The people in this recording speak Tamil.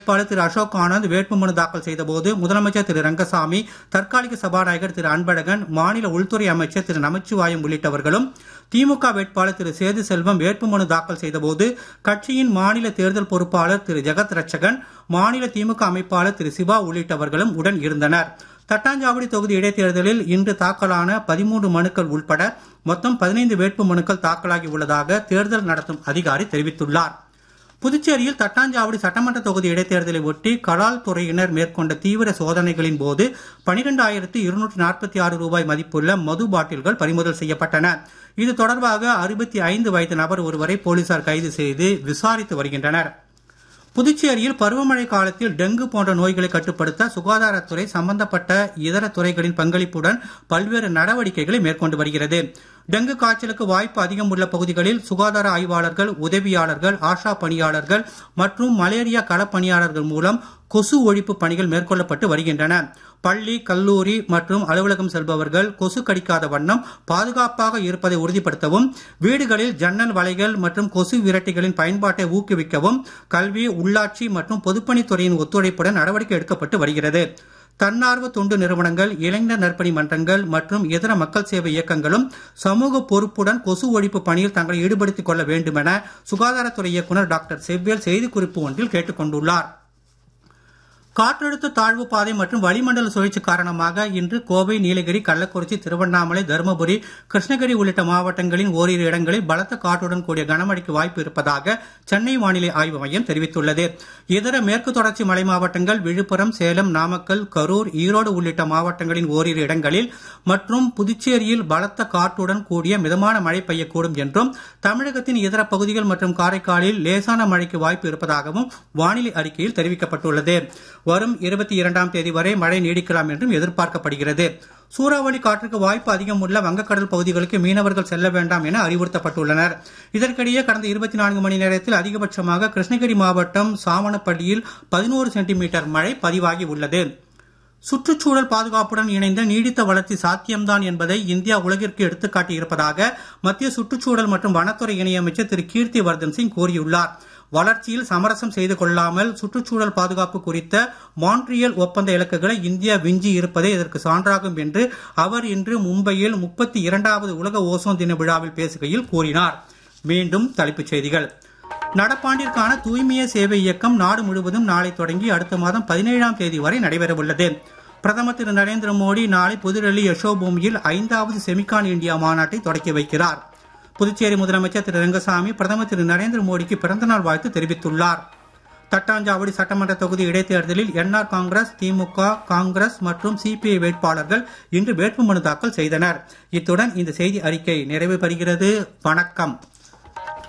வேட்பாளர் திரு அசோக் ஆனந்த் வேட்புமனு தாக்கல் செய்தபோது முதலமைச்சர் திரு ரங்கசாமி தற்காலிக சபாநாயகர் திரு அன்பழகன் மாநில உள்துறை அமைச்சர் திரு நமச்சிவாயம் உள்ளிட்டவர்களும் திமுக வேட்பாளர் திரு சேது செல்வம் வேட்புமனு தாக்கல் செய்தபோது கட்சியின் மாநில தேர்தல் பொறுப்பாளர் திரு ஜெகத் ரட்சகன் மாநில திமுக அமைப்பாளர் திரு சிவா உள்ளிட்டவர்களும் உடன் இருந்தனர் தட்டாஞ்சாவடி தொகுதி இடைத்தேர்தலில் இன்று தாக்கலான பதிமூன்று மனுக்கள் உட்பட மொத்தம் பதினைந்து வேட்பு மனுக்கள் தாக்கலாகி உள்ளதாக தேர்தல் நடத்தும் அதிகாரி தெரிவித்துள்ளார் புதுச்சேரியில் தட்டாஞ்சாவடி சட்டமன்ற தொகுதி இடைத்தேர்தலை ஒட்டி கலால் துறையினர் மேற்கொண்ட தீவிர சோதனைகளின் போது பனிரெண்டாயிரத்து இருநூற்றி நாற்பத்தி ஆறு ரூபாய் மதிப்புள்ள மது பாட்டில்கள் பறிமுதல் செய்யப்பட்டன இது தொடர்பாக அறுபத்தி ஐந்து வயது நபர் ஒருவரை போலீசார் கைது செய்து விசாரித்து வருகின்றனர் புதுச்சேரியில் பருவமழை காலத்தில் டெங்கு போன்ற நோய்களை கட்டுப்படுத்த சுகாதாரத்துறை சம்பந்தப்பட்ட இதர துறைகளின் பங்களிப்புடன் பல்வேறு நடவடிக்கைகளை மேற்கொண்டு வருகிறது டெங்கு காய்ச்சலுக்கு வாய்ப்பு அதிகம் உள்ள பகுதிகளில் சுகாதார ஆய்வாளர்கள் உதவியாளர்கள் ஆஷா பணியாளர்கள் மற்றும் மலேரியா களப்பணியாளர்கள் மூலம் கொசு ஒழிப்பு பணிகள் மேற்கொள்ளப்பட்டு வருகின்றன பள்ளி கல்லூரி மற்றும் அலுவலகம் செல்பவர்கள் கொசு கடிக்காத வண்ணம் பாதுகாப்பாக இருப்பதை உறுதிப்படுத்தவும் வீடுகளில் ஜன்னல் வலைகள் மற்றும் கொசு விரட்டிகளின் பயன்பாட்டை ஊக்குவிக்கவும் கல்வி உள்ளாட்சி மற்றும் பொதுப்பணித்துறையின் ஒத்துழைப்புடன் நடவடிக்கை எடுக்கப்பட்டு வருகிறது தன்னார்வ தொண்டு நிறுவனங்கள் இளைஞர் நற்பணி மன்றங்கள் மற்றும் இதர மக்கள் சேவை இயக்கங்களும் சமூக பொறுப்புடன் கொசு ஒழிப்பு பணியில் தங்களை ஈடுபடுத்திக் கொள்ள வேண்டுமென சுகாதாரத்துறை இயக்குநர் டாக்டர் செவ்வேல் செய்திக்குறிப்பு ஒன்றில் கேட்டுக் கொண்டுள்ளார் காற்றழுத்த தாழ்வு பாதை மற்றும் வளிமண்டல சுழற்சி காரணமாக இன்று கோவை நீலகிரி கள்ளக்குறிச்சி திருவண்ணாமலை தருமபுரி கிருஷ்ணகிரி உள்ளிட்ட மாவட்டங்களின் ஓரிரு இடங்களில் பலத்த காற்றுடன் கூடிய கனமழைக்கு வாய்ப்பு இருப்பதாக சென்னை வானிலை ஆய்வு மையம் தெரிவித்துள்ளது இதர மேற்கு தொடர்ச்சி மலை மாவட்டங்கள் விழுப்புரம் சேலம் நாமக்கல் கரூர் ஈரோடு உள்ளிட்ட மாவட்டங்களின் ஓரிரு இடங்களில் மற்றும் புதுச்சேரியில் பலத்த காற்றுடன் கூடிய மிதமான மழை பெய்யக்கூடும் என்றும் தமிழகத்தின் இதர பகுதிகள் மற்றும் காரைக்காலில் லேசான மழைக்கு வாய்ப்பு இருப்பதாகவும் வானிலை அறிக்கையில் தெரிவிக்கப்பட்டுள்ளது வரும் இருபத்தி இரண்டாம் தேதி வரை மழை நீடிக்கலாம் என்றும் எதிர்பார்க்கப்படுகிறது சூறாவளி காற்றுக்கு வாய்ப்பு அதிகம் உள்ள வங்கக்கடல் பகுதிகளுக்கு மீனவர்கள் செல்ல வேண்டாம் என அறிவுறுத்தப்பட்டுள்ளனர் இதற்கிடையே கடந்த இருபத்தி நான்கு மணி நேரத்தில் அதிகபட்சமாக கிருஷ்ணகிரி மாவட்டம் சாவனப்பள்ளியில் பதினோரு சென்டிமீட்டர் மழை பதிவாகி உள்ளது சுற்றுச்சூழல் பாதுகாப்புடன் இணைந்த நீடித்த வளர்ச்சி சாத்தியம்தான் என்பதை இந்தியா உலகிற்கு எடுத்துக்காட்டி இருப்பதாக மத்திய சுற்றுச்சூழல் மற்றும் வனத்துறை இணையமைச்சர் திரு கீர்த்தி வர்தன் சிங் கூறியுள்ளார் வளர்ச்சியில் சமரசம் செய்து கொள்ளாமல் சுற்றுச்சூழல் பாதுகாப்பு குறித்த மான்ட்ரியல் ஒப்பந்த இலக்குகளை இந்தியா விஞ்சி இருப்பதே இதற்கு சான்றாகும் என்று அவர் இன்று மும்பையில் முப்பத்தி இரண்டாவது உலக ஓசோன் தின விழாவில் பேசுகையில் கூறினார் மீண்டும் தலைப்புச் செய்திகள் நடப்பாண்டிற்கான தூய்மைய சேவை இயக்கம் நாடு முழுவதும் நாளை தொடங்கி அடுத்த மாதம் பதினேழாம் தேதி வரை நடைபெறவுள்ளது பிரதமர் திரு நரேந்திர மோடி நாளை புதுடெல்லி யசோபூமியில் ஐந்தாவது செமிகான் இந்தியா மாநாட்டை தொடக்கி வைக்கிறார் புதுச்சேரி முதலமைச்சர் திரு ரங்கசாமி பிரதமர் திரு நரேந்திர மோடிக்கு பிறந்தநாள் வாழ்த்து தெரிவித்துள்ளார் தட்டாஞ்சாவடி சட்டமன்ற தொகுதி இடைத்தேர்தலில் என்ஆர் காங்கிரஸ் திமுக காங்கிரஸ் மற்றும் சிபிஐ வேட்பாளர்கள் இன்று வேட்புமனு தாக்கல் செய்தனர் இத்துடன் இந்த செய்தி அறிக்கை நிறைவு பெறுகிறது வணக்கம்